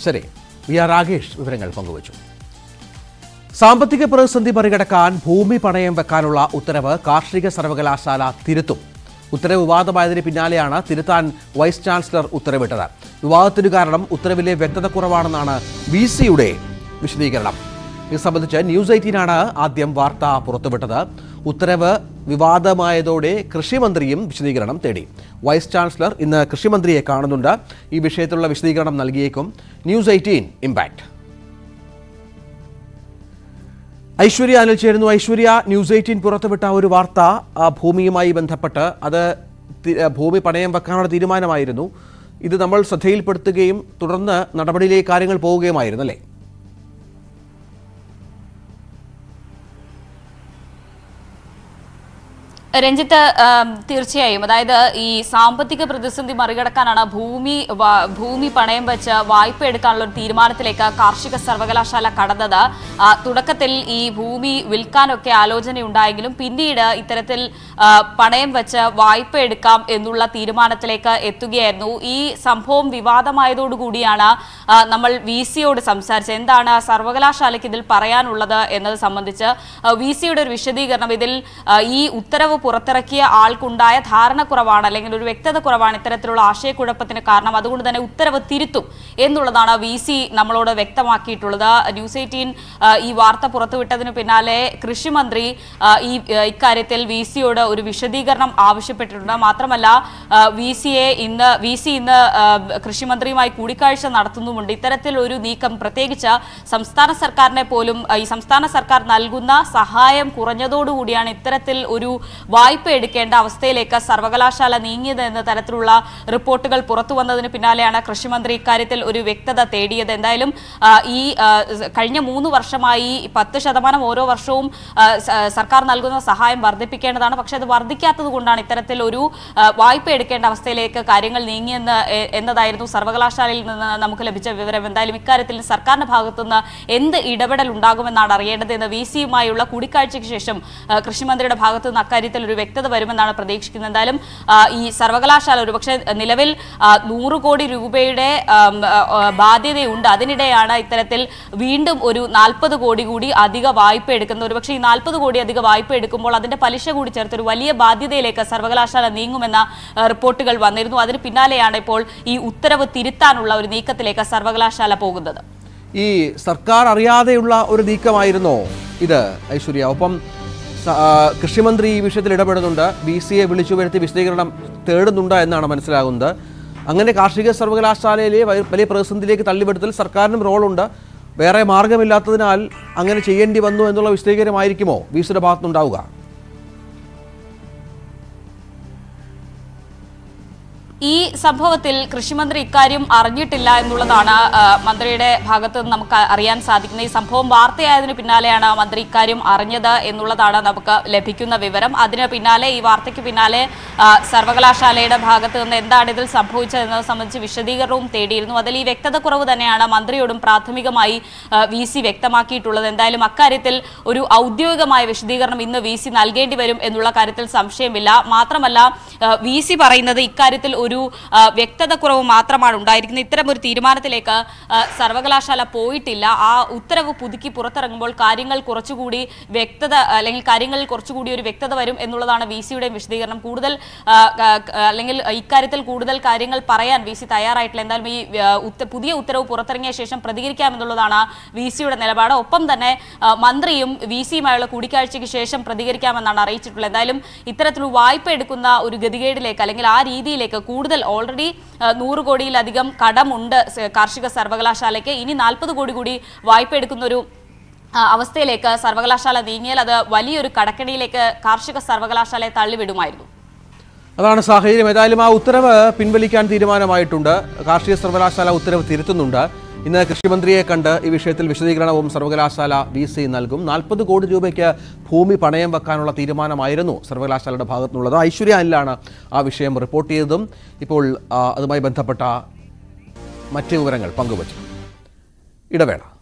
ശരി V R Rakesh വിവരങ്ങൾ പങ്കുവച്ചു സാമ്പത്തിക പ്രതിസന്ധി മറികടക്കാൻ ഭൂമി പണയം വെക്കാനുള്ള ഉത്തരവ് കാർഷിക സർവകലാശാല തിരുത്തും ഉത്തരവ് വിവാദമായതിന് പിന്നാലെയാണ് തിരുത്താൻ വൈസ് ചാൻസലർ ഉത്തരവിട്ടത് വിവാദത്തിനു കാരണം ഉത്തരവിലെ വ്യക്തത കുറവാണെന്നാണ് വി സിയുടെ വിശദീകരണം ഇത് സംബന്ധിച്ച് ന്യൂസ് എയ്റ്റീനാണ് ആദ്യം വാർത്ത പുറത്തുവിട്ടത് ഉത്തരവ് വിവാദമായതോടെ കൃഷിമന്ത്രിയും വിശദീകരണം തേടി വൈസ് ചാൻസലർ ഇന്ന് കൃഷിമന്ത്രിയെ കാണുന്നുണ്ട് ഈ വിഷയത്തിലുള്ള വിശദീകരണം നൽകിയേക്കും news eighteen impact Aishwarya Anil ചേരുന്നു ഐശ്വര്യ ന്യൂസ് എയ്റ്റീൻ പുറത്തുവിട്ട ഒരു വാർത്ത ആ, ഭൂമിയുമായി ബന്ധപ്പെട്ട് അത് തി- ആ, ഭൂമി പണയം വെക്കാനുള്ള തീരുമാനമായിരുന്നു ഇത് നമ്മൾ ശ്രദ്ധയിൽപ്പെടുത്തുകയും തുടർന്ന് നടപടിയിലേക്ക് കാര്യങ്ങൾ പോവുകയുമായിരുന്നു അല്ലേ രഞ്ജിത്ത് ആം, തീർച്ചയായും അതായത് ഈ സാമ്പത്തിക പ്രതിസന്ധി മറികടക്കാനാണ് ഭൂമി വ- ഭൂമി പണയം വെച്ച് വായ്പ എടുക്കാനുള്ള ഒരു തീരുമാനത്തിലേക്ക് കാർഷിക സർവകലാശാല കടന്നത് ആ, തുടക്കത്തിൽ ഈ ഭൂമി വിൽക്കാനൊക്കെ ആലോചനയുണ്ടായെങ്കിലും പിന്നീട് ഇത്തരത്തിൽ ആ, പണയം വെച്ച് വായ്പ എടുക്കാം എന്നുള്ള തീരുമാനത്തിലേക്ക് എത്തുകയായിരുന്നു ഈ സംഭവം വിവാദമായതോടുകൂടിയാണ് ആ, നമ്മൾ വി സിയോട് സംസാരിച്ചത് എന്താണ് സർവകലാശാലയ്ക്ക് ഇതിൽ പറയാനുള്ളത് എന്നത് സംബന്ധിച്ച് വി സിയുടെ ഒരു വിശദീകരണം ഇതിൽ ആ, ഈ ഉത്തരവ് പുറത്തിറക്കിയ ആൾക്കുണ്ടായ ധാരണക്കുറവാണ് അല്ലെങ്കിൽ ഒരു വ്യക്തത കുറവാണ് ഇത്തരത്തിലുള്ള ആശയക്കുഴപ്പത്തിന് കാരണം അതുകൊണ്ട് തന്നെ ഉത്തരവ് തിരുത്തും എന്നുള്ളതാണ് വി സി നമ്മളോട് വ്യക്തമാക്കിയിട്ടുള്ളത് ന്യൂസ് എയ്റ്റീൻ ആ, ഈ വാർത്ത പുറത്തുവിട്ടതിന് പിന്നാലെ കൃഷിമന്ത്രി ആ, ഈ ആ, ഇക്കാര്യത്തിൽ വി സിയോട് ഒരു വിശദീകരണം ആവശ്യപ്പെട്ടിട്ടുണ്ട് മാത്രമല്ല വി സിയെ ഇന്ന് വി സി ഇന്ന് ആ, കൃഷിമന്ത്രിയുമായി കൂടിക്കാഴ്ച നടത്തുന്നുമുണ്ട് ഇത്തരത്തിൽ ഒരു നീക്കം പ്രത്യേകിച്ച് സംസ്ഥാന സർക്കാരിനെ പോലും ആ, ഈ സംസ്ഥാന സർക്കാർ നൽകുന്ന സഹായം കുറഞ്ഞതോടുകൂടിയാണ് ഇത്തരത്തിൽ ഒരു വായ്പ എടുക്കേണ്ട അവസ്ഥയിലേക്ക് സർവകലാശാല നീങ്ങിയത് എന്ന തരത്തിലുള്ള റിപ്പോർട്ടുകൾ പുറത്തു വന്നതിന് പിന്നാലെയാണ് കൃഷിമന്ത്രി ഇക്കാര്യത്തിൽ ഒരു വ്യക്തത തേടിയത് എന്തായാലും ആ, ഈ ആ, കഴിഞ്ഞ മൂന്ന് വർഷമായി പത്ത് ശതമാനം ഓരോ വർഷവും ആ, സ- സർക്കാർ നൽകുന്ന സഹായം വർദ്ധിപ്പിക്കേണ്ടതാണ് പക്ഷേ അത് വർദ്ധിക്കാത്തത് കൊണ്ടാണ് ഇത്തരത്തിൽ ഒരു ആ, വായ്പ എടുക്കേണ്ട അവസ്ഥയിലേക്ക് കാര്യങ്ങൾ നീങ്ങിയെന്ന് എ- എന്നതായിരുന്നു സർവകലാശാലയിൽ നിന്ന് നമുക്ക് ലഭിച്ച വിവരം എന്തായാലും ഇക്കാര്യത്തിൽ സർക്കാരിന്റെ ഭാഗത്തുനിന്ന് എന്ത് ഇടപെടൽ ഉണ്ടാകുമെന്നാണ് അറിയേണ്ടത് എന്ന് വി സിയുമായുള്ള കൂടിക്കാഴ്ചയ്ക്ക് ശേഷം ആ, കൃഷിമന്ത്രിയുടെ ഭാഗത്തു നിന്ന് അക്കാര്യത്തിൽ ഒരു വ്യക്തത വരുമെന്നാണ് പ്രതീക്ഷിക്കുന്നത് എന്തായാലും ആ, ഈ സർവകലാശാല ഒരുപക്ഷെ നിലവിൽ ആ, നൂറ് കോടി രൂപയുടെ ആം, ആ, ആ, ബാധ്യതയുണ്ട് അതിനിടെയാണ് ഇത്തരത്തിൽ വീണ്ടും ഒരു നാൽപ്പത് കോടി കൂടി അധിക വായ്പ എടുക്കുന്നത് ഒരുപക്ഷെ ഈ നാൽപ്പത് കോടി അധിക വായ്പ എടുക്കുമ്പോൾ അതിന്റെ പലിശ കൂടി ചേർത്ത് ഒരു വലിയ ബാധ്യതയിലേക്ക് സർവകലാശാല നീങ്ങുമെന്ന ആ, റിപ്പോർട്ടുകൾ വന്നിരുന്നു അതിന് പിന്നാലെയാണ് ഇപ്പോൾ ഈ ഉത്തരവ് തിരുത്താനുള്ള ഒരു നീക്കത്തിലേക്ക് സർവകലാശാല പോകുന്നത് ഈ സർക്കാർ അറിയാതെയുള്ള ഒരു നീക്കമായിരുന്നോ ഇത് ഐശ്വര്യ ഒപ്പം സ- ആ, കൃഷിമന്ത്രി ഈ വിഷയത്തിൽ ഇടപെടുന്നുണ്ട് ബി സിയെ വിളിച്ചു വരുത്തി വിശദീകരണം തേടുന്നുണ്ട് എന്നാണ് മനസ്സിലാകുന്നത് അങ്ങനെ കാർഷിക സർവകലാശാലയിലെ വ- വലിയ പ്രതിസന്ധിയിലേക്ക് തള്ളിവിടുത്തിൽ സർക്കാരിനും റോളുണ്ട് വേറെ മാർഗമില്ലാത്തതിനാൽ അങ്ങനെ ചെയ്യേണ്ടി വന്നു എന്നുള്ള വിശദീകരണമായിരിക്കുമോ വി സിയുടെ ഭാഗത്തുനിന്നുണ്ടാവുക ഈ സംഭവത്തിൽ കൃഷിമന്ത്രി ഇക്കാര്യം അറിഞ്ഞിട്ടില്ല എന്നുള്ളതാണ് ആ, മന്ത്രിയുടെ ഭാഗത്ത് നിന്ന് നമുക്ക് അറിയാൻ സാധിക്കുന്നത് ഈ സംഭവം വാർത്തയായതിനു പിന്നാലെയാണ് മന്ത്രി ഇക്കാര്യം അറിഞ്ഞത് എന്നുള്ളതാണ് നമുക്ക് ലഭിക്കുന്ന വിവരം അതിന് പിന്നാലെ ഈ വാർത്തയ്ക്ക് പിന്നാലെ ആ, സർവകലാശാലയുടെ ഭാഗത്ത് നിന്ന് എന്താണ് ഇതിൽ സംഭവിച്ചത് എന്നത് സംബന്ധിച്ച് വിശദീകരണവും തേടിയിരുന്നു അതിൽ ഈ വ്യക്തത കുറവ് തന്നെയാണ് മന്ത്രിയോടും പ്രാഥമികമായി വി സി വ്യക്തമാക്കിയിട്ടുള്ളത് എന്തായാലും അക്കാര്യത്തിൽ ഒരു ഔദ്യോഗികമായ വിശദീകരണം ഇന്ന് വി സി നൽകേണ്ടി വരും എന്നുള്ള കാര്യത്തിൽ സംശയമില്ല മാത്രമല്ല വി സി പറയുന്നത് ഇക്കാര്യത്തിൽ ഒരു ആ, വ്യക്തത കുറവ് മാത്രമാണ് ഉണ്ടായിരിക്കുന്നത് ഇത്തരം ഒരു തീരുമാനത്തിലേക്ക് ആ, സർവകലാശാല പോയിട്ടില്ല ആ ഉത്തരവ് പുതുക്കി പുറത്തിറങ്ങുമ്പോൾ കാര്യങ്ങൾ കുറച്ചുകൂടി വ്യക്തത അല്ലെങ്കിൽ കാര്യങ്ങളിൽ കുറച്ചുകൂടി ഒരു വ്യക്തത വരും എന്നുള്ളതാണ് വി സിയുടെ വിശദീകരണം കൂടുതൽ ആ, ക- ക- അല്ലെങ്കിൽ ഇക്കാര്യത്തിൽ കൂടുതൽ കാര്യങ്ങൾ പറയാൻ വി സി തയ്യാറായിട്ടില്ല എന്തായാലും ഈ ആ, ഉത്ത- പുതിയ ഉത്തരവ് പുറത്തിറങ്ങിയ ശേഷം പ്രതികരിക്കാമെന്നുള്ളതാണ് വി സിയുടെ നിലപാട് ഒപ്പം തന്നെ ആ, മന്ത്രിയും വി സിയുമായുള്ള കൂടിക്കാഴ്ചയ്ക്ക് ശേഷം പ്രതികരിക്കാമെന്നാണ് അറിയിച്ചിട്ടുള്ളത് എന്തായാലും ഇത്തരത്തിലൊരു വായ്പ എടുക്കുന്ന ഒരു ഗതികേടിലേക്ക് അല്ലെങ്കിൽ ആ രീതിയിലേക്ക് കൂടുതൽ ഓൾറെഡി നൂറ് കോടിയിലധികം കടമുണ്ട് സ- കാർഷിക സർവകലാശാലയ്ക്ക് ഇനി നാൽപ്പത് കോടി കൂടി വായ്പ എടുക്കുന്ന ഒരു ആ, അവസ്ഥയിലേക്ക് സർവകലാശാല നീങ്ങിയാൽ അത് വലിയൊരു കടക്കണിയിലേക്ക് കാർഷിക സർവകലാശാലയെ തള്ളിവിടുമായിരുന്നു അതാണ് സാഹചര്യം ഏതായാലും ആ ഉത്തരവ് പിൻവലിക്കാൻ തീരുമാനമായിട്ടുണ്ട് കാർഷിക സർവകലാശാല ഉത്തരവ് തിരുത്തുന്നുണ്ട് ഇന്ന് കൃഷിമന്ത്രിയെ കണ്ട് ഈ വിഷയത്തിൽ വിശദീകരണവും സർവകലാശാല വി സി നൽകും നാൽപ്പത് കോടി രൂപയ്ക്ക് ഭൂമി പണയം വെക്കാനുള്ള തീരുമാനമായിരുന്നു സർവകലാശാലയുടെ ഭാഗത്തുനിന്നുള്ളത് ഐശ്വര്യ അനിലാണ് ആ വിഷയം റിപ്പോർട്ട് ചെയ്തതും ഇപ്പോൾ ആ, അതുമായി ബന്ധപ്പെട്ട മറ്റ് വിവരങ്ങൾ പങ്കുവച്ചു ഇടവേള